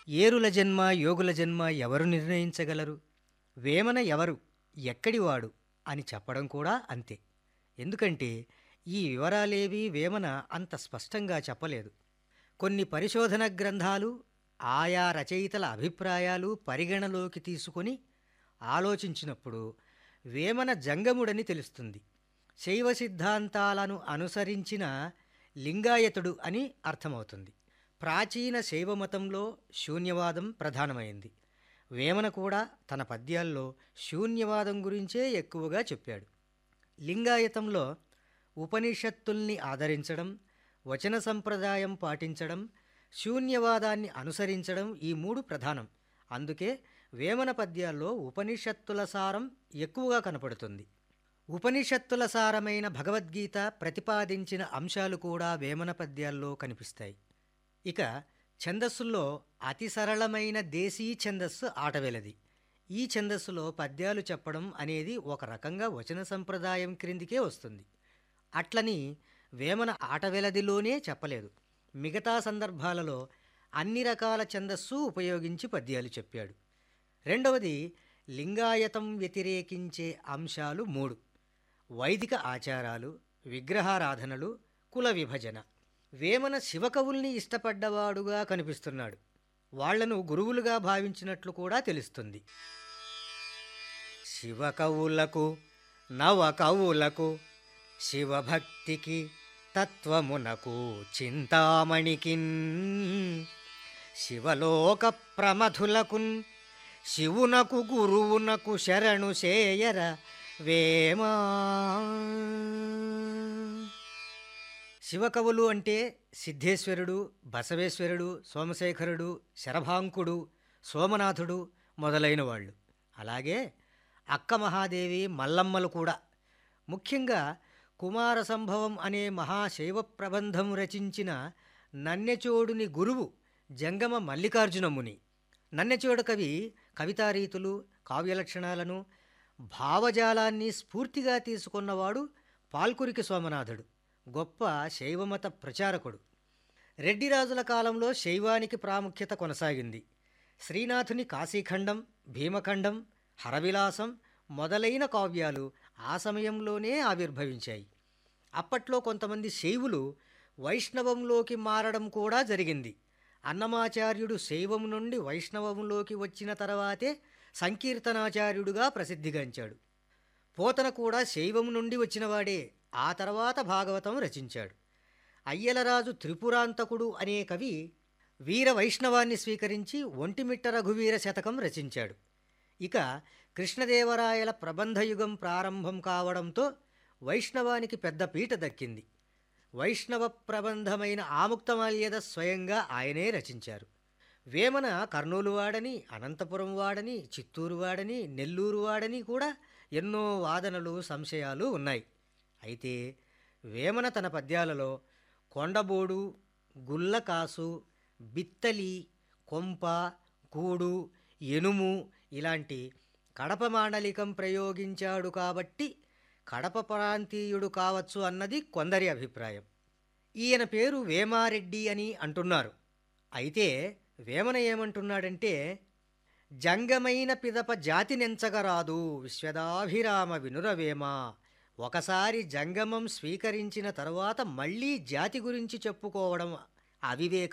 ఏరుల జన్మ యోగుల జన్మ ఎవరు నిర్ణయించగలరు వేమన ఎవరు ఎక్కడివాడు అని చెప్పడం కూడా అంతే ఎందుకంటే ఈ వివరాలేవీ వేమన అంత స్పష్టంగా చెప్పలేదు కొన్ని పరిశోధన గ్రంథాలు ఆయా రచయితల అభిప్రాయాలు పరిగణలోకి తీసుకొని ఆలోచించినప్పుడు వేమన జంగముడని తెలుస్తుంది శైవ సిద్ధాంతాలను అనుసరించిన లింగాయతుడు అని అర్థమవుతుంది ప్రాచీన శైవమతంలో శూన్యవాదం ప్రధానమైంది వేమన కూడా తన పద్యాల్లో శూన్యవాదం గురించే ఎక్కువగా చెప్పాడు లింగాయతంలో ఉపనిషత్తుల్ని ఆదరించడం వచన సంప్రదాయం పాటించడం శూన్యవాదాన్ని అనుసరించడం ఈ మూడు ప్రధానం అందుకే వేమన పద్యాల్లో ఉపనిషత్తుల సారం ఎక్కువగా కనపడుతుంది ఉపనిషత్తుల సారమైన భగవద్గీత ప్రతిపాదించిన అంశాలు కూడా వేమన పద్యాల్లో కనిపిస్తాయి ఇక ఛందస్సుల్లో అతి సరళమైన దేశీ ఛందస్సు ఆటవెలది ఈ ఛందస్సులో పద్యాలు చెప్పడం అనేది ఒక రకంగా వచన సంప్రదాయం క్రిందికే వస్తుంది అట్లని వేమన ఆటవెలదిలోనే చెప్పలేదు మిగతా సందర్భాలలో అన్ని రకాల ఛందస్సు ఉపయోగించి పద్యాలు చెప్పాడు రెండవది లింగాయతం వ్యతిరేకించే అంశాలు మూడు వైదిక ఆచారాలు విగ్రహారాధనలు కుల విభజన వేమన శివకవుల్ని ఇష్టపడ్డవాడుగా కనిపిస్తున్నాడు వాళ్లను గురువులుగా భావించినట్లు కూడా తెలుస్తుంది శివకవులకు నవకవులకు శివభక్తికి తత్వమునకు చింతామణికిన్ శివలోక ప్రమథులకున్ శివునకు గురువునకు శరణు సేయర వేమా శివకవులు అంటే సిద్ధేశ్వరుడు బసవేశ్వరుడు సోమశేఖరుడు శరభాంకుడు సోమనాథుడు మొదలైన వాళ్ళు అలాగే అక్క మహాదేవి మల్లమ్మలు కూడా ముఖ్యంగా కుమార సంభవం అనే మహాశైవ ప్రబంధం రచించిన నన్నెచోడుని గురువు జంగమ మల్లికార్జున ముని నన్నెచోడు కవి కవితారీతులు కావ్యలక్షణాలను భావజాలాన్ని స్ఫూర్తిగా తీసుకున్నవాడు పాల్కురికి సోమనాథుడు గొప్ప శైవమత ప్రచారకుడు రెడ్డిరాజుల కాలంలో శైవానికి ప్రాముఖ్యత కొనసాగింది శ్రీనాథుని కాశీఖండం భీమఖండం హరవిలాసం మొదలైన కావ్యాలు ఆ సమయంలోనే ఆవిర్భవించాయి అప్పట్లో కొంతమంది శైవులు వైష్ణవంలోకి మారడం కూడా జరిగింది అన్నమాచార్యుడు శైవం నుండి వైష్ణవంలోకి వచ్చిన తర్వాతే సంకీర్తనాచార్యుడుగా ప్రసిద్ధిగాంచాడు పోతన కూడా శైవం నుండి వచ్చినవాడే ఆ తర్వాత భాగవతం రచించాడు అయ్యలరాజు త్రిపురాంతకుడు అనే కవి వీర వైష్ణవాన్ని స్వీకరించి ఒంటిమిట్ట రఘువీర శతకం రచించాడు ఇక కృష్ణదేవరాయల ప్రబంధయుగం ప్రారంభం కావడంతో వైష్ణవానికి పెద్ద పీట దక్కింది వైష్ణవ ప్రబంధమైన ఆముక్తమాల్యద స్వయంగా ఆయనే రచించారు వేమన కర్నూలు వాడని అనంతపురం వాడని చిత్తూరు వాడని నెల్లూరు వాడని కూడా ఎన్నో వాదనలు సంశయాలు ఉన్నాయి అయితే వేమన తన పద్యాలలో కొండబోడు గుల్లకాసు బిత్తలి కొంప కూడు ఎనుము ఇలాంటి కడప మాండలికం ప్రయోగించాడు కాబట్టి కడప ప్రాంతీయుడు కావచ్చు అన్నది కొందరి అభిప్రాయం ఈయన పేరు వేమారెడ్డి అని అంటున్నారు అయితే వేమన ఏమంటున్నాడంటే జంగమైన పిదప జాతి నెంచగరాదు విశ్వదాభిరామ వినురవేమ ఒకసారి జంగమం స్వీకరించిన తరువాత మళ్ళీ జాతి గురించి చెప్పుకోవడం అవివేకం